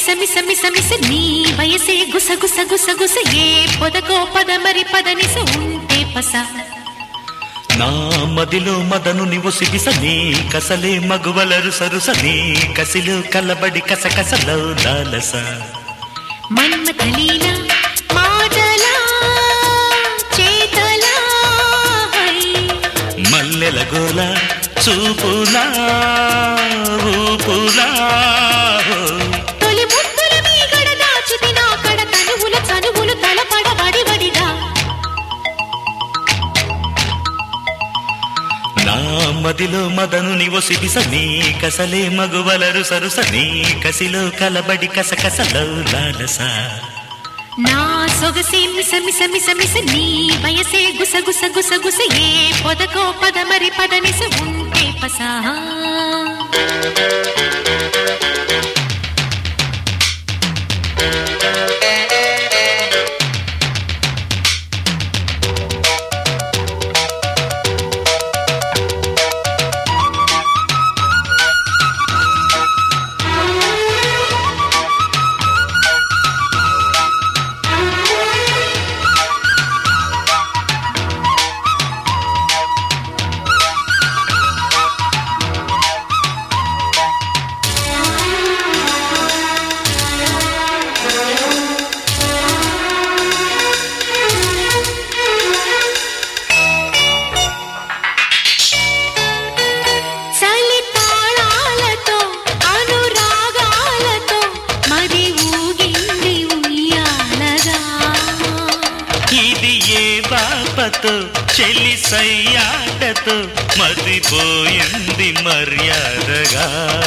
మిస మిస మిస మిస నీ వయసే గుస గుస గుస గుస ఏ పొదకో పద మరి పదనిస ఉంటే పస నా మదిలో మదను నివు సిగిస నీ కసలే మగువలరు సరుస నీ కసిలో కలబడి కసకసలో లాలస మన్మథలీల మాటలా చేతలా హై. మల్లెల గోల చూపులా ఊపులా తొలి ముద్దుల మీగడ దాచితి నా కడ తనువుల చనువులు తలపడ వడివడిగా నా మదిలో మదను నివు సిగిస నీ కసలే మగువలరు సరుస నీ కసిలో కలబడి కసకసలో లాలస నా సొగసే మిస మిస మిస మిస నీ వయసే గుస గుస గుస గుస ఏ పొదకో పద మరి పదనిస ఉంటే పసా చలి తాళాలతో అనురాగాలతో మరి ఊగింది ఉయ్యాలగా ఇది ఏ బాపతో చెల్లి సయ్యాటతో మదిపోయింది మర్యాదగా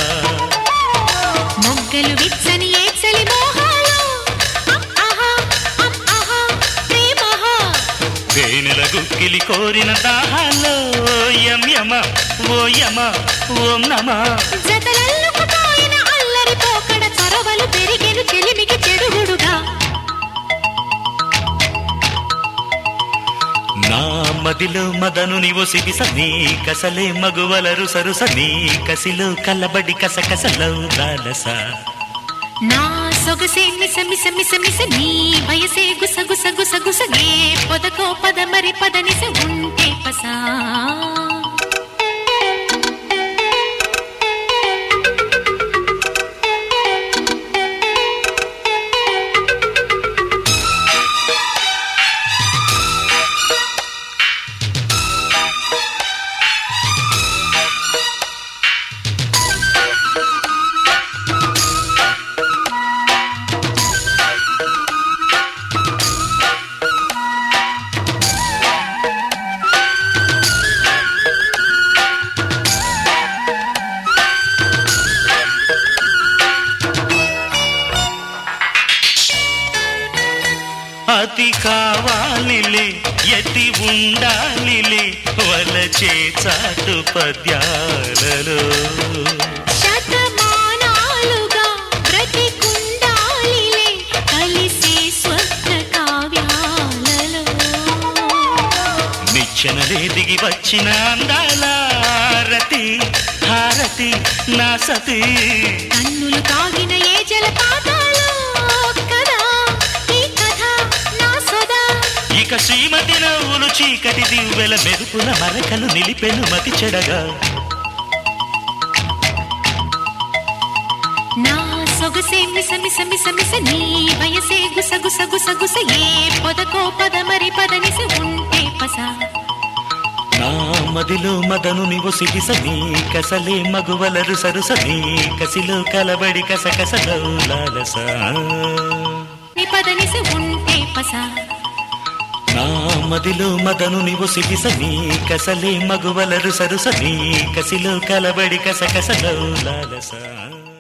మొగ్గలు విచ్చని ఏ చలి మోహాలు అమ్ ఆహా, అమ్ ఆహా, ప్రేమహా. తేనెల గుక్కిలి కోరిన దాహాలో యం యమ ఓ యమ ఓం నమ జతలల్లుకుపోయిన అల్లరి పోకడ చొరవలు పెరిగెను చెలిమికి చెడుగుడుగా నా మదిలో మదను నివు సిగిస నీ కసలే మగువలరు సరుస నీ కసిలో కలబడి కసకసలో లాలస నా సొగసే మిస మిస మిస మిస నీ వయసే గుస గుస గుస గుస ఏ పొదకో పద మరి పదనిస ఉంటే పసా అతి కావాలిలే ఎతి ఉండాలిలే వలచే చాటు పద్యాలలో శతమానాలుగా బ్రతికుండాలిలే కలిసి స్వర్గ కావ్యాలలో నిచ్చెనలే దిగి వచ్చిన అందాల రతి హారతి నా సతి కన్నులు తాగిన ఏ జలపాతాలో కదా ఈ కథ నా సదా ఇక శ్రీమతి నవ్వులు చీకటి దివ్వెల మెరుపుల మరకలు నిలిపెను మతి చెడగా నా సొగసే మిస మిస మిస మిస నీ వయసే గుస గుస గుస గుస ఏ పొదకో పద మరి పదనిస ఉంటే పస నా మదిలో మదను నివు సిగిస నీ కసలే మగువలరు సరుస నీ కసిలో కలబడి కసకసలో లాలస నీ పదనిస ఉంటే పస నా మదిలో మదను నివు సిగిస నీ కసలే మగువలరు సరుస నీ కసిలో కలబడి కసకసలో లాలస